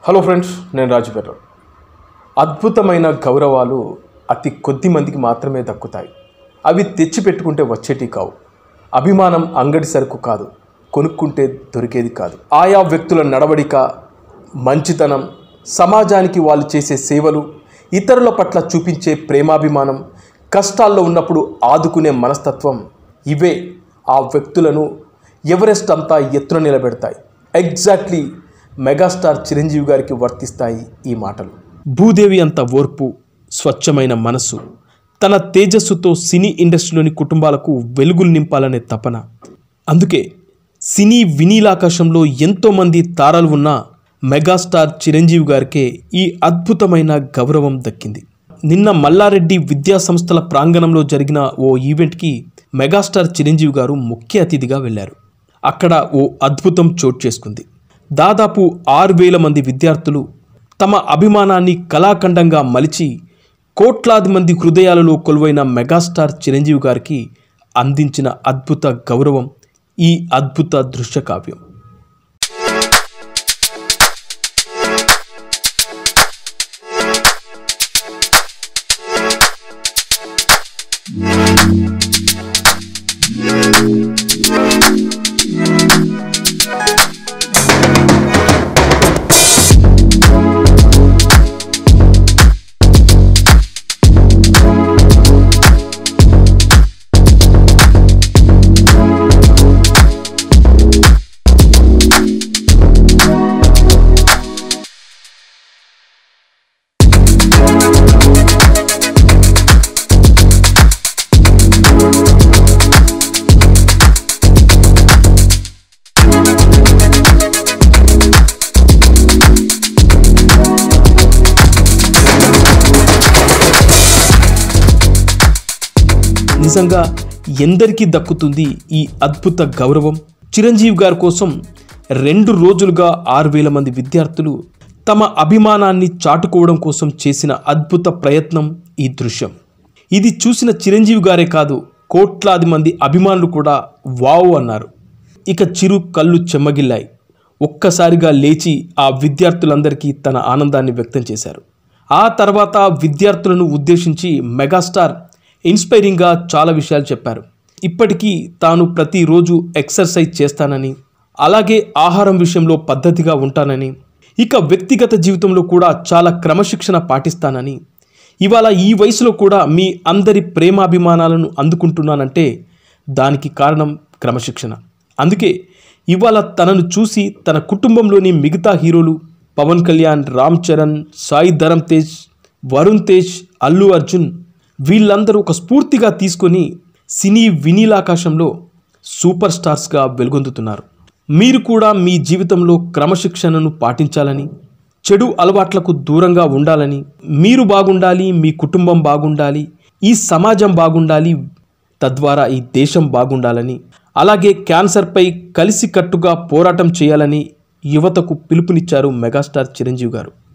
hello friends నేను రాజుపేట అద్భుతమైన గౌరవాలు అతి కొద్ది మందికి మాత్రమే దక్కుతాయి అవి తెచ్చిపెట్టుకుంటే వచ్చేటి కావు అభిమానం అంగడి సరుకు కాదు కొనుక్కుంటే దొరికేది కాదు ఆయా వ్యక్తుల నడవడిక మంచితనం సమాజానికి వాళ్ళు చేసే సేవలు ఇతరుల పట్ల చూపించే ప్రేమాభిమానం కష్టాల్లో ఉన్నప్పుడు ఆదుకునే మనస్తత్వం ఇవే ఆ వ్యక్తులను ఎవరెస్ట్ అంతా ఎత్తున నిలబెడతాయి ఎగ్జాక్ట్లీ మెగాస్టార్ చిరంజీవి గారికి వర్తిస్తాయి ఈ మాటలు భూదేవి అంత ఓర్పు స్వచ్ఛమైన మనసు తన తేజస్సుతో సినీ ఇండస్ట్రీలోని కుటుంబాలకు వెలుగులు నింపాలనే తపన అందుకే సినీ వినీలాకాశంలో ఎంతోమంది తారలు ఉన్న మెగాస్టార్ చిరంజీవి గారికే ఈ అద్భుతమైన గౌరవం దక్కింది నిన్న మల్లారెడ్డి విద్యా సంస్థల ప్రాంగణంలో జరిగిన ఓ ఈవెంట్కి మెగాస్టార్ చిరంజీవి గారు ముఖ్య అతిథిగా వెళ్ళారు అక్కడ ఓ అద్భుతం చోటు చేసుకుంది దాదాపు ఆరు వేల మంది విద్యార్థులు తమ అభిమానాన్ని కళాఖండంగా మలిచి కోట్లాది మంది హృదయాలలో కొలువైన మెగాస్టార్ చిరంజీవి గారికి అందించిన అద్భుత గౌరవం ఈ అద్భుత దృశ్య కావ్యం నిజంగా ఎందరికీ దక్కుతుంది ఈ అద్భుత గౌరవం చిరంజీవి గారి కోసం రెండు రోజులుగా ఆరు వేల మంది విద్యార్థులు తమ అభిమానాన్ని చాటుకోవడం కోసం చేసిన అద్భుత ప్రయత్నం ఈ దృశ్యం ఇది చూసిన చిరంజీవి గారే కాదు కోట్లాది మంది అభిమానులు కూడా వావ్ అన్నారు ఇక చిరు కళ్ళు చెమ్మగిల్లాయి ఒక్కసారిగా లేచి ఆ విద్యార్థులందరికీ తన ఆనందాన్ని వ్యక్తం చేశారు ఆ తర్వాత విద్యార్థులను ఉద్దేశించి మెగాస్టార్ ఇన్స్పైరింగ్గా చాలా విషయాలు చెప్పారు ఇప్పటికీ తాను ప్రతిరోజు ఎక్సర్సైజ్ చేస్తానని అలాగే ఆహారం విషయంలో పద్ధతిగా ఉంటానని ఇక వ్యక్తిగత జీవితంలో కూడా చాలా క్రమశిక్షణ పాటిస్తానని ఇవాళ ఈ వయసులో కూడా మీ అందరి ప్రేమాభిమానాలను అందుకుంటున్నానంటే దానికి కారణం క్రమశిక్షణ అందుకే ఇవాళ తనను చూసి తన కుటుంబంలోని మిగతా హీరోలు పవన్ కళ్యాణ్ రామ్ చరణ్ సాయి ధరమ్ తేజ్ వరుణ్ తేజ్ అల్లు అర్జున్ వీళ్ళందరూ ఒక స్ఫూర్తిగా తీసుకొని సినీ వినీలాకాశంలో సూపర్ స్టార్స్గా వెలుగొందుతున్నారు మీరు కూడా మీ జీవితంలో క్రమశిక్షణను పాటించాలని చెడు అలవాట్లకు దూరంగా ఉండాలని మీరు బాగుండాలి మీ కుటుంబం బాగుండాలి ఈ సమాజం బాగుండాలి తద్వారా ఈ దేశం బాగుండాలని అలాగే క్యాన్సర్పై కలిసికట్టుగా పోరాటం చేయాలని యువతకు పిలుపునిచ్చారు మెగాస్టార్ చిరంజీవి గారు